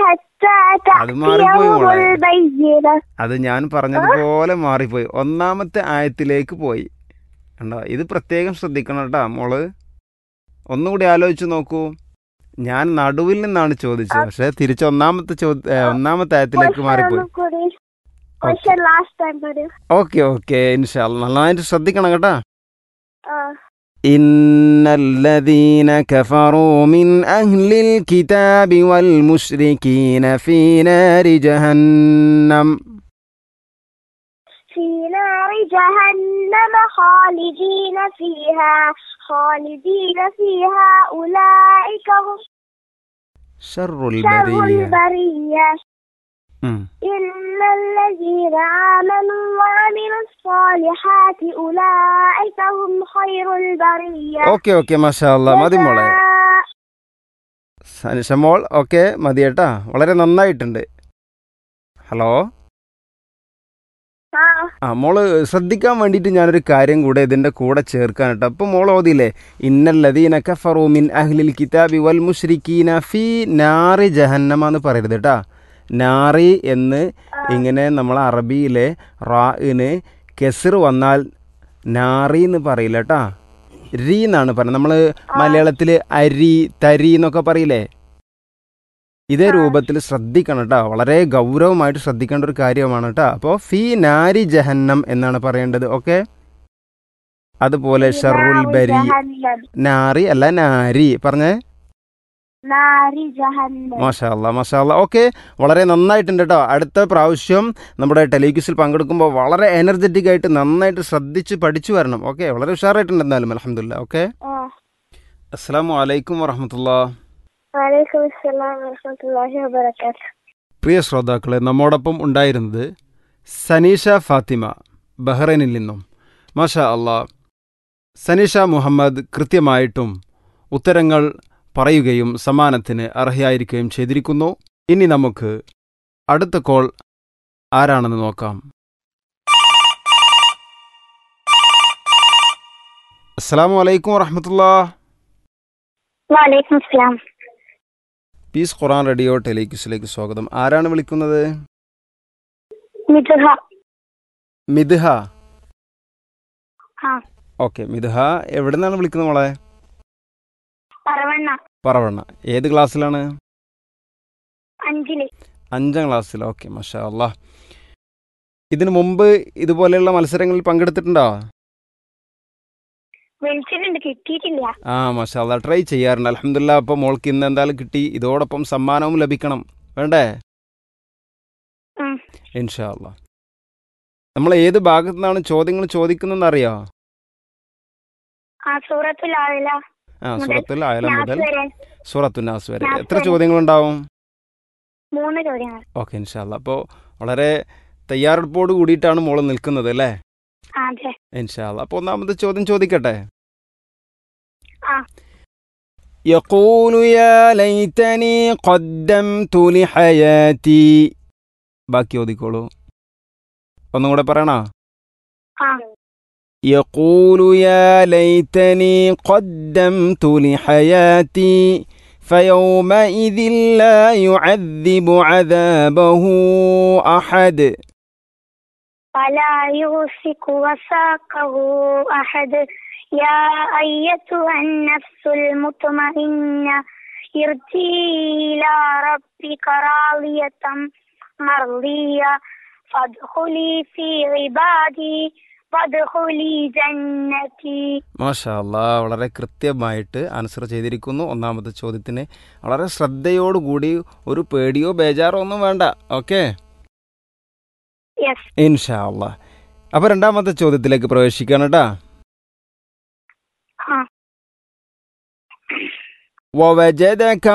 حتى അത് മാറിപ്പോയി تأتيهم മോളെ. البينة അത് ഞാൻ പറഞ്ഞതുപോലെ മാറിപ്പോയി ഒന്നാമത്തെ ആയത്തിലേക്ക് പോയി കണ്ടോ ഇത് പ്രത്യേകം ശ്രദ്ധിക്കണം കേട്ടോ മോള് ഒന്നുകൂടി ആലോചിച്ച് നോക്കൂ ഞാൻ നടുവിൽ നിന്നാണ് ചോദിച്ചത് പക്ഷെ തിരിച്ച് ഒന്നാമത്തെ ചോദ്യ ഏ, ഒന്നാമത്തെ ആയത്തിലേക്ക് മാറിപ്പോയി Question last time പറയൂ ഓക്കെ ഓക്കെ ഇൻഷാല്ല നന്നായിട്ട് ശ്രദ്ധിക്കണം കേട്ടോ ആ إن الذين كفروا من أهل الكتاب والمشركين في نار جهنم في نار جهنم خالدين فيها خالدين فيها أولئك هم شر شر البرية البرية ഉം. إن الذين آمنوا وعملوا الصالحات أولئك هم خير البرية ഓക്കെ ഓക്കെ മാഷാ അല്ലാ മതി മോളെ جزاء- സനിഷ മോൾ ഓക്കെ മതി കേട്ടാ വളരെ നന്നായിട്ടുണ്ട് ഹലോ ആ ആ മോള് ശ്രദ്ധിക്കാൻ വേണ്ടിയിട്ട് ഞാനൊരു കാര്യം കൂടെ ഇതിൻ്റെ കൂടെ ചേർക്കാൻ കേട്ടോ അപ്പോൾ മോൾ ഓതിയില്ലേ ഇന്നല്ലദീന കഫറു മിൻ അഹ്ലിൽ കിതാബി വൽ മുഷ്രിക്കീന ഫി നാറി ജഹന്നമ എന്ന് പറയരുത് കേട്ടാ നാറി എന്ന് ഇങ്ങനെ നമ്മൾ അറബിയിലെ റാഇന് കെസിർ വന്നാൽ നാറി എന്ന് പറയില്ല കേട്ടാ രീ എന്നാണ് പറയുന്നത് നമ്മൾ മലയാളത്തിൽ അരി തരി എന്നൊക്കെ പറയില്ലേ ഇതേ രൂപത്തിൽ ശ്രദ്ധിക്കണം കേട്ടോ വളരെ ഗൗരവമായിട്ട് ശ്രദ്ധിക്കേണ്ട ഒരു കാര്യമാണ് കേട്ടോ അപ്പോൾ ഫി നാരി ജഹന്നം എന്നാണ് പറയേണ്ടത് ഓക്കെ അതുപോലെ ഷറുൽ ബരി ജഹന്നം നാറി അല്ല നാരി പറഞ്ഞേ നാരി ജഹന്നം മാഷാ അല്ലാ മാഷാ അല്ലാ ഓക്കെ വളരെ നന്നായിട്ടുണ്ട് കേട്ടോ അടുത്ത പ്രാവശ്യം നമ്മുടെ ടെലിക്യൂസിൽ പങ്കെടുക്കുമ്പോൾ വളരെ എനർജറ്റിക് ആയിട്ട് നന്നായിട്ട് ശ്രദ്ധിച്ച് പഠിച്ചു വരണം ഓക്കെ വളരെ ഉഷാറായിട്ടുണ്ട് എന്തായാലും അലഹമില്ല ഓക്കെ ആ അസ്സാം വലൈക്കും വറഹമത്തുള്ള വലൈക്കും അസ്സലാം വറഹ്മത്തുള്ളാഹി വബറകാതുഹു പ്രിയ ശ്രോതാക്കളെ നമ്മോടൊപ്പം ഉണ്ടായിരുന്നത് സനീഷ ഫാത്തിമ ബഹ്റൈനിൽ നിന്നും മാഷാ അള്ളാ സനീഷ മുഹമ്മദ് കൃത്യമായിട്ടും ഉത്തരങ്ങൾ പറയുകയും സമ്മാനത്തിന് അർഹയായിരിക്കുകയും ചെയ്തിരിക്കുന്നു ഇനി നമുക്ക് അടുത്ത കോൾ ആരാണെന്ന് നോക്കാം അസ്സാം വലൈക്കും വറഹമത്തുള്ള വലൈക്കും അസ്സലാം പീസ് ഖുറാൻ റേഡിയോ ടെലിക്യൂസിലേക്ക് സ്വാഗതം ആരാണ് വിളിക്കുന്നത് മിതുഹ മിഥ്ഹ ആ ഓക്കെ മിഥുഹ എവിടെ നിന്നാണ് വിളിക്കുന്നത് മോളെ പറവണ്ണ പറവണ്ണ ഏത് ക്ലാസ്സിലാണ് അഞ്ചില് അഞ്ചാം ക്ലാസ്സിൽ ഓക്കെ മഷാ അല്ലാ ഇതിനു മുമ്പ് ഇതുപോലെയുള്ള മത്സരങ്ങളിൽ പങ്കെടുത്തിട്ടുണ്ടോ വിളിച്ചിട്ടുണ്ട് കിട്ടിയിട്ടില്ല ആ മഷാ അല്ലാ ട്രൈ ചെയ്യാറുണ്ട് അലഹമില്ല അപ്പോൾ മോൾക്ക് ഇന്ന് എന്തായാലും കിട്ടി ഇതോടൊപ്പം സമ്മാനവും ലഭിക്കണം വേണ്ടേ ഉം. ഇൻഷാ അല്ലാ നമ്മൾ ഏത് ഭാഗത്തു നിന്നാണ് ചോദ്യങ്ങൾ ചോദിക്കുന്നതെന്ന് അറിയോ ആ സൂറത്തുൽ ആവില ആ മുതൽ സൂറത്തുൽ ആയാലും മുതൽ വരെ സൂറത്തു നാസ് വരെ നാസ് എത്ര വരെ. ചോദ്യങ്ങളുണ്ടാവും മൂന്ന് ചോദ്യങ്ങൾ ഓക്കെ ഇൻഷാല്ല അപ്പോൾ വളരെ തയ്യാറെടുപ്പോട് കൂടിയിട്ടാണ് മോള് നിൽക്കുന്നത് അല്ലേ ആ, അതെ ഇൻഷാല്ല അപ്പോൾ ഒന്നാമത്തെ ചോദ്യം ചോദിക്കട്ടെ ആ يقول يا ليتني قدمت لحياتي ബാക്കി ഓതിക്കോളൂ ഒന്നും കൂടെ പറയണോ ആ يقول يا ليتني قدمت لحياتي فيومئذ لا يعذب عذابه أحد فلا يوثق وثاقه أحد يا أيتها النفس المطمئنة ارجعي إلى ربك راضية مرضية فادخلي في عبادي وادخلي جنتي മാഷാ അല്ലാ വളരെ കൃത്യമായിട്ട് ആൻസർ ചെയ്തിരിക്കുന്നു ഒന്നാമത്തെ ചോദ്യത്തിന് വളരെ ശ്രദ്ധയോടുകൂടി ഒരു പേടിയോ ബേജാറോ ഒന്നും വേണ്ട ഓക്കെ Yes. ഇൻഷാ അല്ലാ അപ്പോൾ രണ്ടാമത്തെ ചോദ്യത്തിലേക്ക് പ്രവേശിക്കണം കേട്ടാ ആ ووجدك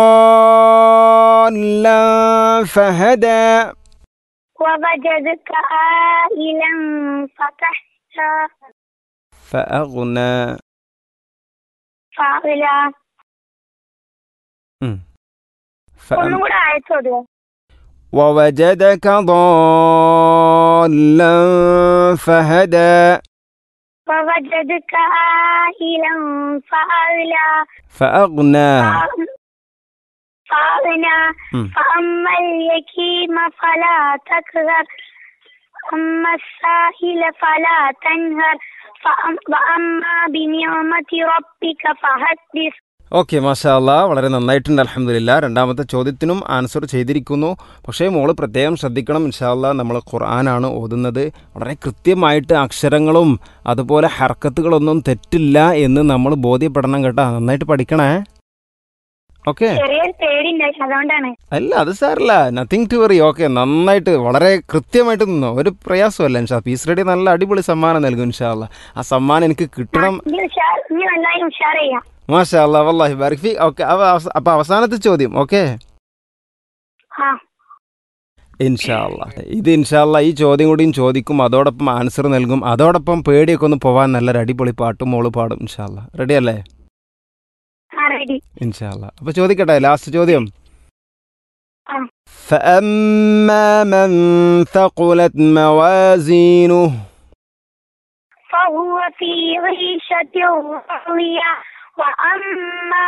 ضالا فهدى ووجدك عائلا فتحت فأغنى فاعلا ഉം. ഒന്നും فأم... കൂടെ അയച്ചോടുവോ ووجدك ضالا فهدى ووجدك عائلا فأغنى فأغنى فأغنى ഉം. فأما اليتيم فلا تقهر أما السائل فلا تنهر فأم- وأما بنعمة ربك فحدث ഓക്കെ മാഷാല്ല വളരെ നന്നായിട്ടുണ്ട് അലഹമില്ല രണ്ടാമത്തെ ചോദ്യത്തിനും ആൻസർ ചെയ്തിരിക്കുന്നു പക്ഷേ മോള് പ്രത്യേകം ശ്രദ്ധിക്കണം ഇൻഷാല്ല നമ്മൾ ഖുർആനാണ് ഓതുന്നത് വളരെ കൃത്യമായിട്ട് അക്ഷരങ്ങളും അതുപോലെ ഹർക്കത്തുകളൊന്നും തെറ്റില്ല എന്ന് നമ്മൾ ബോധ്യപ്പെടണം കേട്ടോ നന്നായിട്ട് പഠിക്കണേ ഓക്കെ ചെറിയൊരു പേടിണ്ടായി അതുകൊണ്ടാണ് അല്ല അത് സാറില്ല നത്തിങ് ടു വെറി ഓക്കെ നന്നായിട്ട് വളരെ കൃത്യമായിട്ട് നിന്നോ ഒരു പ്രയാസമല്ല ഇൻഷാ പീസ് റെഡി നല്ല അടിപൊളി സമ്മാനം നൽകും ഇൻഷാല്ല ആ സമ്മാനം എനിക്ക് കിട്ടണം ഇനി ഉഷാർ ഇനി നന്നായി ഉഷാർ ചെയ്യാം മാഷാ അല്ലാ വല്ലാഹി ബാരിക് ഫീ ഓക്കെ അപ്പൊ അവസാനത്തെ ചോദ്യം ഓക്കെ ആ ഇൻഷാല്ല ഇത് ഇൻഷാല്ല ഈ ചോദ്യം കൂടിയും ചോദിക്കും അതോടൊപ്പം ആൻസർ നൽകും അതോടൊപ്പം പേടിയൊക്കെ ഒന്ന് പോവാൻ നല്ലൊരു അടിപൊളി പാട്ടും മോള് പാടും ഇൻഷാല്ല റെഡി അല്ലേ ആ റെഡി ഇൻഷാല്ല അപ്പൊ ചോദിക്കട്ടെ ലാസ്റ്റ് ചോദ്യം ആ فأما من ثقلت موازينه فهو في عيشة راضية وأما